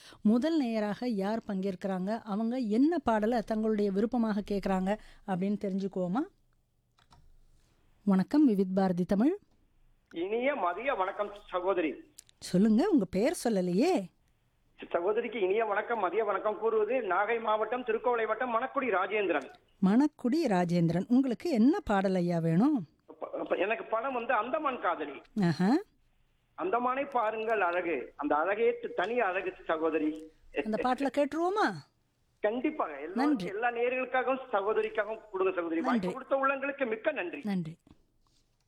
முதல் நேயராக யார் பங்கேற்கிறாங்க அவங்க என்ன பாடலை தங்களுடைய விருப்பமாக கேட்குறாங்க அப்படின்னு தெரிஞ்சுக்குவோமா வணக்கம் விவித் பாரதி தமிழ் இனிய மதிய வணக்கம் சகோதரி சொல்லுங்க உங்க பெயர் சொல்லலையே சகோதரிக்கு இனிய வணக்கம் மதிய வணக்கம் கூறுவது நாகை மாவட்டம் திருக்கோவிலை வட்டம் மணக்குடி ராஜேந்திரன் மணக்குடி ராஜேந்திரன் உங்களுக்கு என்ன பாடல் ஐயா வேணும் ப- ப- எனக்கு படம் வந்து அந்தமான் காதலி ஆஹா அந்தமானை பாருங்கள் அழகு அந்த அழகே த- தனி அழகு சகோதரி அந்த பாட்டில் கேட்டுருவோமா கண்டிப்பாக எல்லாருக்கும் எல்லா நேர்களுக்காகவும் சகோதரிக்காகவும் கொடுங்க சகோதரி வாய்ப்பு கொடுத்த உள்ளங்களுக்கு மிக்க நன்றி நன்றி